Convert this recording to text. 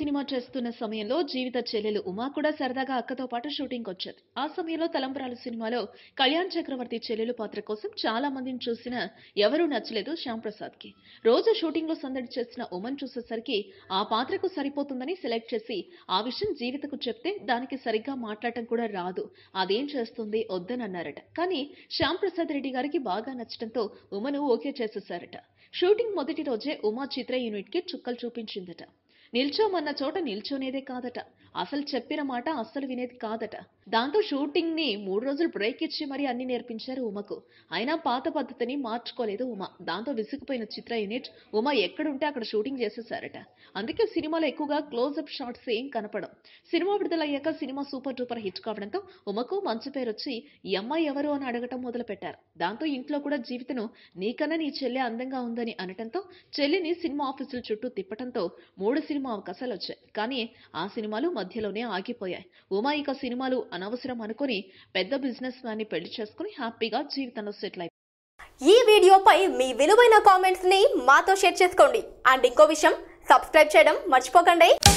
cinema చేస్తున్న సమయంలో జీవిత చెల్లెలు ఉమా కూడా సరదాగా అక్కతో పాటు షూటింగ్ వచ్చేది ఆ సమయంలో తలంబరాలు సినిమాలో కళ్యాణ్ చక్రవర్తి చెల్లెలు పాత్ర కోసం చాలా మందిని చూసినా ఎవరూ నచ్చలేదు శ్యామ్ ప్రసాద్ కి రోజు షూటింగ్ లో సందడి చేసిన ఉమన్ చూసేసరికి ఆ పాత్రకు సరిపోతుందని సెలెక్ట్ చేసి ఆ విషయం జీవితకు చెప్తే దానికి సరిగ్గా మాట్లాడటం కూడా రాదు అదేం చేస్తుంది వద్దని అన్నారట కానీ శ్యామ్ ప్రసాద్ రెడ్డి గారికి బాగా నచ్చడంతో ఉమను ఓకే చేసేశారట షూటింగ్ మొదటి రోజే ఉమా చిత్ర యూనిట్ కి చుక్కలు చూపించిందట నిల్చోమన్న చోట నిల్చోనేదే కాదట అసలు చెప్పిన మాట అస్సలు వినేది కాదట దాంతో షూటింగ్ ని మూడు రోజులు బ్రేక్ ఇచ్చి మరీ అన్ని నేర్పించారు ఉమకు అయినా పాత పద్ధతిని మార్చుకోలేదు ఉమ దాంతో విసిగిపోయిన చిత్ర యూనిట్ ఉమ ఎక్కడుంటే అక్కడ షూటింగ్ చేసేసారట అందుకే సినిమాలో ఎక్కువగా క్లోజ్అప్ షాట్స్ ఏం కనపడం సినిమా విడుదలయ్యాక సినిమా సూపర్ డూపర్ హిట్ కావడంతో ఉమకు మంచి పేరు వచ్చి ఈ అమ్మాయి ఎవరు అని అడగటం మొదలు పెట్టారు దాంతో ఇంట్లో కూడా జీవితను నీకన్నా నీ చెల్లె అందంగా ఉందని అనటంతో చెల్లిని సినిమా ఆఫీసుల చుట్టూ తిప్పటంతో మూడు సినిమా అవకాశాలు వచ్చాయి కానీ ఆ సినిమాలు మధ్యలోనే ఆగిపోయాయి ఉమా ఇక సినిమాలు అనవసరం అనుకుని పెద్ద బిజినెస్ మ్యాన్ ని పెళ్లి చేసుకుని హ్యాపీగా జీవితంలో సెటిల్ అయిపోయింది ఈ వీడియోపై మీ విలువైన కామెంట్స్ ని మాతో షేర్ చేసుకోండి అండ్ ఇంకో విషయం సబ్స్క్రైబ్ చేయడం మర్చిపోకండి